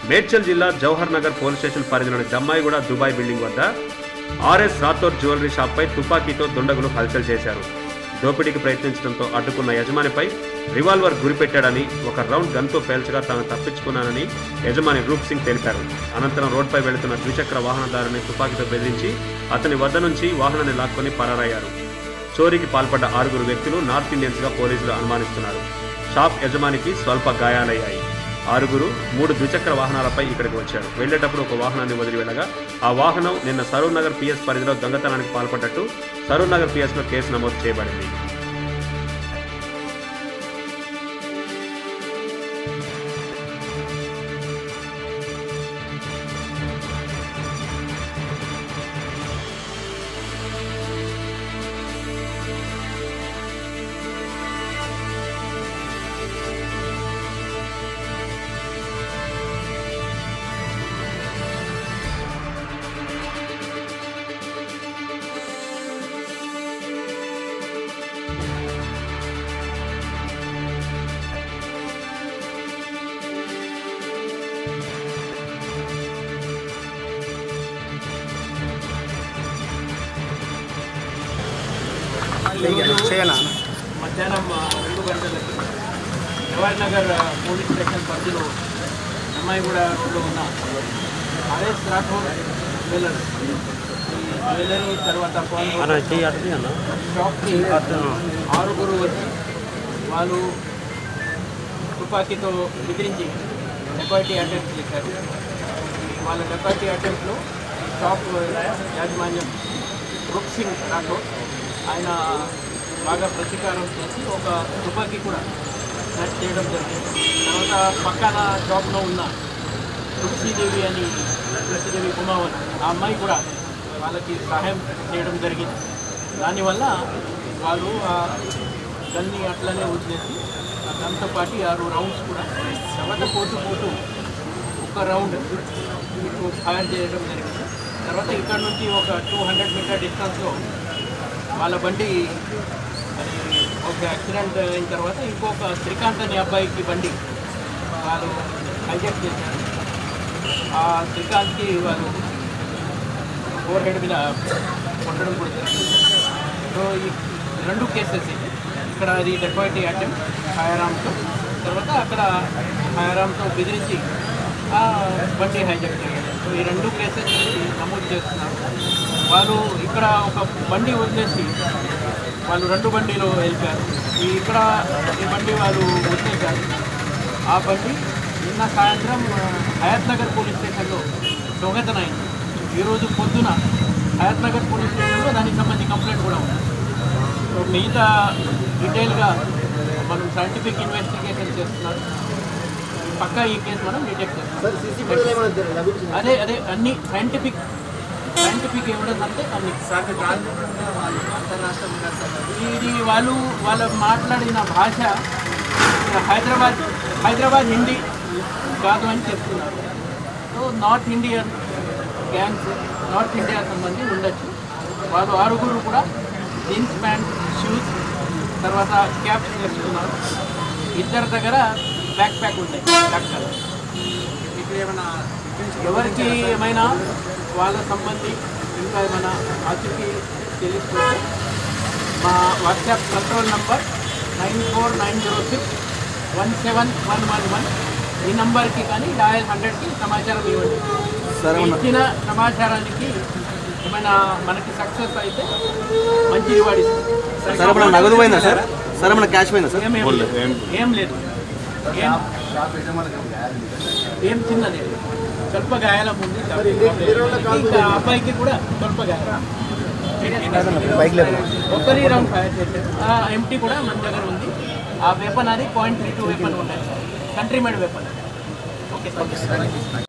మేడ్చల్ జిల్లా Jawahar Nagar police station పరిధిలోని Jammaiguda Dubai building వద్ద ఆర్ఎస్ రాథోర్ జ్యువెలరీ షాప్పై తుపాకీతో దుండగులు హల్చల్ చేశారు దోపిడీకి ప్రయత్నించడంతో అడ్డుకున్న యజమానిపై రివాల్వర్ గురిపెట్టాడని ఒక రౌండ్ గన్తో పేల్చగా తాను తప్పించుకున్నానని యజమాని రూప్ సింగ్ తెలిపారు అనంతరం రోడ్డుపై వెళుతున్న ద్విచక్ర వాహనదారుని తుపాకీతో బెదిరించి అతని వద్ద నుంచి వాహనాన్ని లాక్కొని పరారయ్యారు చోరీకి పాల్పడ్డ ఆరుగురు వ్యక్తులు నార్త్ ఇండియన్స్ గా పోలీసులు అనుమానిస్తున్నారు షాప్ యజమానికి స్వల్ప గాయాలయ్యాయి ఆరుగురు మూడు ద్విచక్ర వాహనాలపై ఇక్కడికి వచ్చారు వెళ్లేటప్పుడు ఒక వాహనాన్ని వదిలి వెళ్ళగా ఆ వాహనం నిన్న సరూర్ నగర్ పిఎస్ పరిధిలో దొంగతనానికి పాల్పడ్డట్టు సరూర్ నగర్ పిఎస్ లో కేసు నమోదు చేయబడింది చేయనా మధ్యాహ్నం ఆ, రెండు గంటలకి జవహర్ నగర్ ఆ, పోలీస్ స్టేషన్ పరిధిలో అమ్మాయిగూడలో ఉన్న ఆర్ఎస్ రాఠోడ్ జ్యువెలరీ ఈ జ్యువెలరీ తర్వాత ఫోన్ షాప్కి ఆరుగురు వచ్చి వాళ్ళు తుపాకీతో బెదిరించి డెకాయిటీ అటెంప్ట్ చేశారు వాళ్ళ డెకాయిటీ అటెంప్ట్లో షాప్ యాజమాన్యం రూప్ సింగ్ రాఠోడ్ ఆయన బాగా ప్రతీకారం చేసి ఒక తుపాకీ కూడా నట్ చేయడం జరిగింది తర్వాత పక్కన షాప్లో ఉన్న తులసీదేవి అని తులసీదేవి కుమావన్ ఆ అమ్మాయి కూడా వాళ్ళకి సహాయం చేయడం జరిగింది దానివల్ల వాళ్ళు ఆ గన్ని అట్లనే వదిలేసి ఆ గన్తో పాటు ఆరు రౌండ్స్ కూడా తర్వాత పోతూ పోతూ ఒక రౌండ్ మీకు ఫైర్ చేయడం జరిగింది తర్వాత ఇక్కడ నుంచి ఒక టూ హండ్రెడ్ మీటర్ డిస్టెన్స్లో వాళ్ళ బండి అది ఒక యాక్సిడెంట్ అయిన తర్వాత ఇంకొక శ్రీకాంత్ అనే అబ్బాయికి బండి వాళ్ళు హైజాక్ చేశారు ఆ శ్రీకాంత్కి వాళ్ళు ఫోర్ హెడ్ మీద కొట్టడం కూడా జరిగింది సో ఈ రెండు కేసెస్ ఇది ఇక్కడ అది డెకాయిటీ అటెంప్ట్ హయారామ్తో తర్వాత అక్కడ హయారామ్తో బెదిరించి ఆ బండి హైజాక్ జరిగింది సో ఈ రెండు కేసెస్ నమోదు చేస్తున్నారు వాళ్ళు ఇక్కడ ఒక బండి వదిలేసి వాళ్ళు రెండు బండిలో వెళ్ళిపోయారు ఈ ఇక్కడ ఈ బండి వాళ్ళు వదిలేశారు ఆ బండి నిన్న సాయంత్రం ఆ, హయత్ నగర్ పోలీస్ స్టేషన్లో దొంగతనం అయింది ఈరోజు పొద్దున హయత్ నగర్ పోలీస్ స్టేషన్లో దానికి సంబంధించి కంప్లైంట్ కూడా ఉంది సో మిగతా డీటెయిల్గా మనం సైంటిఫిక్ ఇన్వెస్టిగేషన్ చేస్తున్నారు పక్కా ఈ కేసు మనం డిటెక్ట్ చేస్తాం అదే అదే అన్ని సైంటిఫిక్ సైంటిఫిక్ ఎవిడెన్స్ అంటే అన్ని ఇది వాళ్ళు వాళ్ళు మాట్లాడిన భాష హైదరాబాద్ హైదరాబాద్ హిందీ కాదు అని చెప్తున్నారు so north Indian gangs north India సంబంధించి ఉండొచ్చు వాళ్ళు ఆరుగురు కూడా జీన్స్ ప్యాంట్ షూస్ తర్వాత క్యాప్స్ వేసుకున్నారు ఇద్దరి దగ్గర బ్యాక్ ప్యాక్ ఉంటాయి బ్లాక్ కలర్ ఎవరికి ఏమైనా వాళ్ళ సంబంధి ఇంకా ఏమైనా ఆచూకీ తెలిస్తే మా WhatsApp control number nine four nine zero six one seven one one one ఈ నంబర్కి కానీ డయల్ హండ్రెడ్కి సమాచారం ఇవ్వండి ఇచ్చిన సమాచారానికి ఏమైనా మనకి సక్సెస్ అయితే మంచి రివార్డ్ ఇస్తాం సార్ మన నగదు పోయిందా సార్ సార్ మన క్యాష్ పోయిందా సార్ ఏం ఏం లేదు ఏం లేదు ఏం ఏం చిన్నది స్వల్ప గాయాలం ఉంది ఇంకా ఆ అబ్బాయికి కూడా స్వల్ప గాయాలం ఒక్కరి రౌండ్ ఫైర్ చేశారు ఆ ఎంటీ కూడా మన దగ్గర ఉంది ఆ వెపన్ అది పాయింట్ త్రీ టూ వెపన్ ఉన్నాయి country made weapon okay sir